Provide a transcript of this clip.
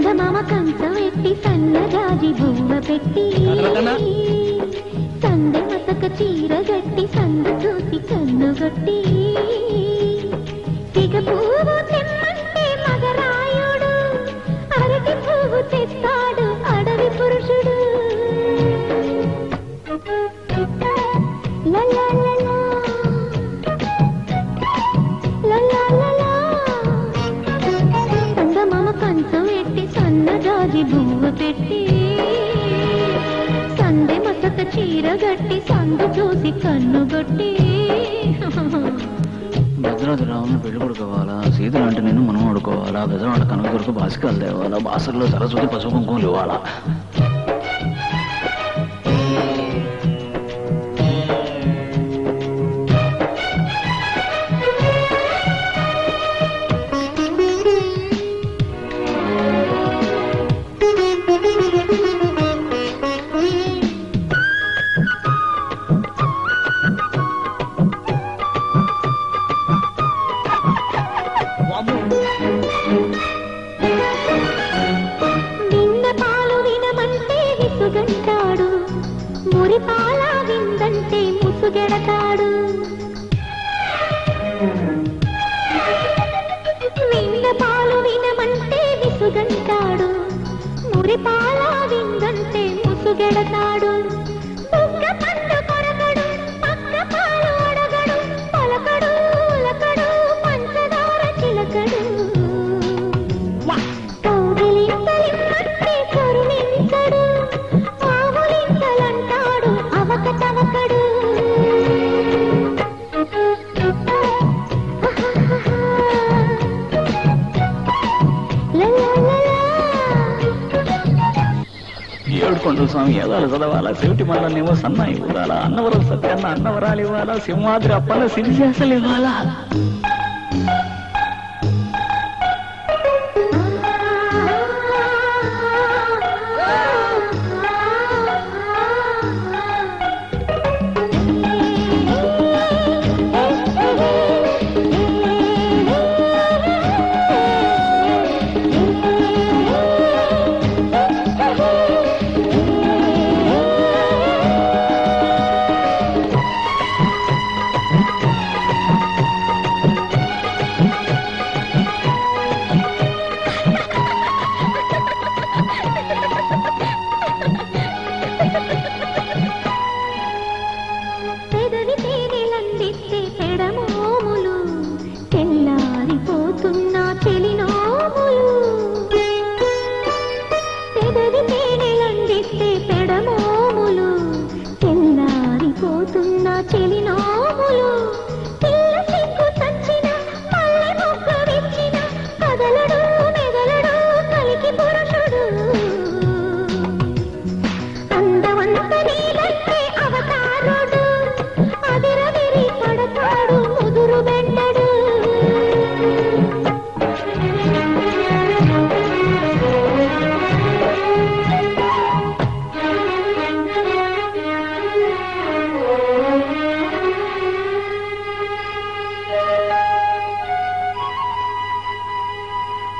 చందమామ కంచం ఎట్టి సన్నజాజి బువ్వ పెట్టి కదలకన్నా. సందె మసక చీర గట్టి సందు చూసి కన్నుగొట్టి సిగ పువ్వు తెమ్మంటే మగరాయుడు అరటి పువ్వు తెస్తాడు అడవి పురుషుడు లా లా లా లా. లా లా లా లా. చందమామ కంచం ఎట్టి సన్నజాజి బువ్వ పెట్టి సందె మసక చీర గట్టి సందు చూసి కన్నుగొట్టి భద్రాద్రి రావుని పెళ్లి కొడుకోవాలా సీతలు అంటే నేను మనం ఆడుకోవాలా బెదరాడ కనక కొరకు బాసికాలు తేవాలా బాసర్లో సరస్వతి పసుపు కుంకుమలు ఇవ్వాలా నిన్న పాలు వినమంటే విసుగంటాడు మురి పాల విందంటే ముసుగెడతాడు నిన్న పాలు వినమంటే విసుగంటాడు మురి పాల విందంటే ముసుగెడతాడు బుగ్గ పండు కొరకడు పక్క పాలు అడగడు పలకడు ఉలకడు పంచదార చిలకడు కౌగిలింతలిమ్మట్టి కరుణించడు ఆవులింతలంటాడు అవక తవకడు ఏడు కొండల స్వామి ఏదాలు చదవాలా చెవిటి మల్లనేమో సన్నాయి ఊదాలా అన్నవరం సత్యాన్న అన్నవరాలు ఇవ్వాలా సింహాద్రి అప్పల సిరిచేసలు ఇవ్వాలా